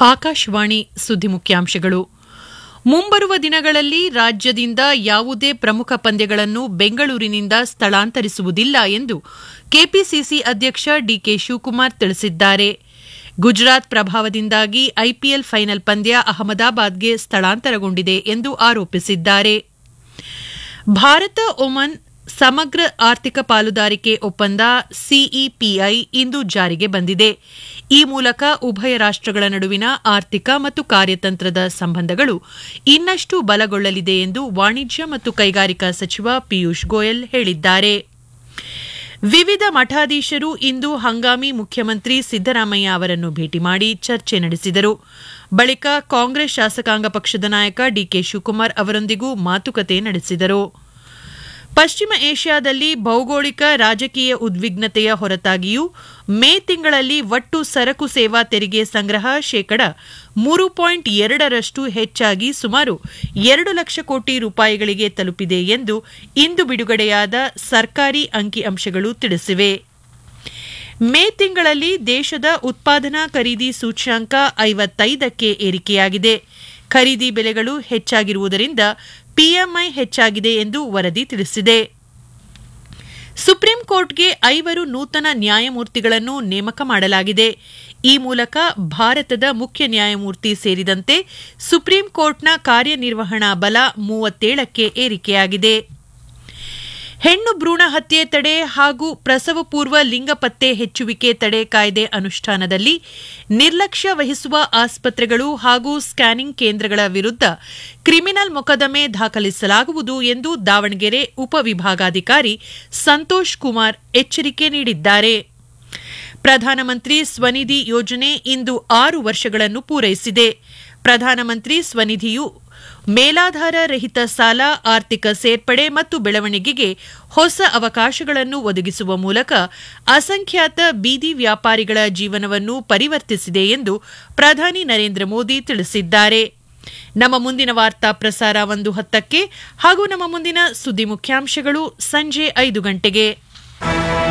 ಆಕಾಶವಾಣಿ ಸುದ್ದಿ ಮುಖ್ಯಾಂಶಗಳು ಮುಂಬರುವ ದಿನಗಳಲ್ಲಿ ರಾಜ್ಯದಿಂದ ಯಾವುದೇ ಪ್ರಮುಖ ಪಂದ್ಯಗಳನ್ನು ಬೆಂಗಳೂರಿನಿಂದ ಸ್ಥಳಾಂತರಿಸುವುದಿಲ್ಲ ಎಂದು ಕೆಪಿಸಿಸಿ ಅಧ್ಯಕ್ಷ ಡಿಕೆ ಶಿವಕುಮಾರ್ ತಿಳಿಸಿದ್ದಾರೆ ಗುಜರಾತ್ ಪ್ರಭಾವದಿಂದಾಗಿ ಐಪಿಎಲ್ ಫೈನಲ್ ಪಂದ್ಯ ಅಹಮದಾಬಾದ್ಗೆ ಸ್ಥಳಾಂತರಗೊಂಡಿದೆ ಎಂದು ಆರೋಪಿಸಿದ್ದಾರೆ ಭಾರತ ಒಮನ್ ಸಮಗ್ರ ಆರ್ಥಿಕ ಪಾಲುದಾರಿಕೆ ಒಪ್ಪಂದ ಸಿಇಪಿಐ ಇಂದು ಜಾರಿಗೆ ಬಂದಿದೆ ಈ ಮೂಲಕ ಉಭಯ ರಾಷ್ಟಗಳ ನಡುವಿನ ಆರ್ಥಿಕ ಮತ್ತು ಕಾರ್ಯತಂತ್ರದ ಸಂಬಂಧಗಳು ಇನ್ನಷ್ಟು ಬಲಗೊಳ್ಳಲಿದೆ ಎಂದು ವಾಣಿಜ್ಯ ಮತ್ತು ಕೈಗಾರಿಕಾ ಸಚಿವ ಪಿಯೂಷ್ ಗೋಯಲ್ ಹೇಳಿದ್ದಾರೆ ವಿವಿಧ ಮಠಾಧೀಶರು ಇಂದು ಹಂಗಾಮಿ ಮುಖ್ಯಮಂತ್ರಿ ಸಿದ್ದರಾಮಯ್ಯ ಅವರನ್ನು ಭೇಟಿ ಮಾಡಿ ಚರ್ಚೆ ನಡೆಸಿದರು ಬಳಿಕ ಕಾಂಗ್ರೆಸ್ ಶಾಸಕಾಂಗ ಪಕ್ಷದ ನಾಯಕ ಡಿಕೆ ಶಿವಕುಮಾರ್ ಅವರೊಂದಿಗೂ ಮಾತುಕತೆ ನಡೆಸಿದರು ಪಶ್ಚಿಮ ಏಷ್ಯಾದಲ್ಲಿ ಭೌಗೋಳಿಕ ರಾಜಕೀಯ ಉದ್ವಿಗ್ನತೆಯ ಹೊರತಾಗಿಯೂ ಮೇ ತಿಂಗಳಲ್ಲಿ ಒಟ್ಟು ಸರಕು ಸೇವಾ ತೆರಿಗೆ ಸಂಗ್ರಹ ಶೇಕಡ ಮೂರು ಪಾಯಿಂಟ್ ಎರಡರಷ್ಟು ಹೆಚ್ಚಾಗಿ ಸುಮಾರು ಎರಡು ಲಕ್ಷ ಕೋಟಿ ರೂಪಾಯಿಗಳಿಗೆ ತಲುಪಿದೆ ಎಂದು ಇಂದು ಬಿಡುಗಡೆಯಾದ ಸರ್ಕಾರಿ ಅಂಕಿಅಂಶಗಳು ತಿಳಿಸಿವೆ ಮೇ ತಿಂಗಳಲ್ಲಿ ದೇಶದ ಉತ್ಪಾದನಾ ಖರೀದಿ ಸೂಚ್ಯಂಕ ಐವತ್ತೈದಕ್ಕೆ ಏರಿಕೆಯಾಗಿದೆ ಖರೀದಿ ಬೆಲೆಗಳು ಹೆಚ್ಚಾಗಿರುವುದರಿಂದ ಪಿಎಂಐ ಹೆಚ್ಚಾಗಿದೆ ಎಂದು ವರದಿ ತಿಳಿಸಿದೆ ಸುಪ್ರೀಂ ಕೋರ್ಟ್ಗೆ ಐವರು ನೂತನ ನ್ಯಾಯಮೂರ್ತಿಗಳನ್ನು ನೇಮಕ ಮಾಡಲಾಗಿದೆ ಈ ಮೂಲಕ ಭಾರತದ ಮುಖ್ಯ ನ್ಯಾಯಮೂರ್ತಿ ಸೇರಿದಂತೆ ಸುಪ್ರೀಂ ಕೋರ್ಟ್ನ ಕಾರ್ಯನಿರ್ವಹಣಾ ಬಲ ಮೂವತ್ತೇಳಕ್ಕೆ ಏರಿಕೆಯಾಗಿದೆ ಹೆಣ್ಣು ಭ್ರೂಣ ಹತ್ಯೆ ತಡೆ ಹಾಗೂ ಪ್ರಸವ ಪೂರ್ವ ಲಿಂಗ ಪತ್ತೆ ಹೆಚ್ಚುವಿಕೆ ತಡೆ ಕಾಯ್ದೆ ಅನುಷ್ಠಾನದಲ್ಲಿ ನಿರ್ಲಕ್ಷ್ಯ ವಹಿಸುವ ಆಸ್ಪತ್ರೆಗಳು ಹಾಗೂ ಸ್ಕ್ಯಾನಿಂಗ್ ಕೇಂದ್ರಗಳ ವಿರುದ್ಧ ಕ್ರಿಮಿನಲ್ ಮೊಕದ್ದಮೆ ದಾಖಲಿಸಲಾಗುವುದು ಎಂದು ದಾವಣಗೆರೆ ಉಪವಿಭಾಗಾಧಿಕಾರಿ ಸಂತೋಷ್ ಕುಮಾರ್ ಎಚ್ಚರಿಕೆ ನೀಡಿದ್ದಾರೆ ಪ್ರಧಾನಮಂತ್ರಿ ಸ್ವನಿಧಿ ಯೋಜನೆ ಇಂದು ಆರು ವರ್ಷಗಳನ್ನು ಪೂರೈಸಿದೆ ಪ್ರಧಾನಮಂತ್ರಿ ಸ್ವನಿಧಿಯು ಮೇಲಾಧಾರ ರಹಿತ ಸಾಲ ಆರ್ಥಿಕ ಸೇರ್ಪಡೆ ಮತ್ತು ಬೆಳವಣಿಗೆಗೆ ಹೊಸ ಅವಕಾಶಗಳನ್ನು ಒದಗಿಸುವ ಮೂಲಕ ಅಸಂಖ್ಯಾತ ಬೀದಿ ವ್ಯಾಪಾರಿಗಳ ಜೀವನವನ್ನು ಪರಿವರ್ತಿಸಿದೆ ಎಂದು ಪ್ರಧಾನಿ ನರೇಂದ್ರ ಮೋದಿ ತಿಳಿಸಿದ್ದಾರೆ ನಮ್ಮ ಮುಂದಿನ ವಾರ್ತಾ ಪ್ರಸಾರ ಒಂದು ಹತ್ತಕ್ಕೆ ಹಾಗೂ ನಮ್ಮ ಮುಂದಿನ ಸುದ್ದಿ ಮುಖ್ಯಾಂಶಗಳು ಸಂಜೆ ಐದು ಗಂಟೆಗೆ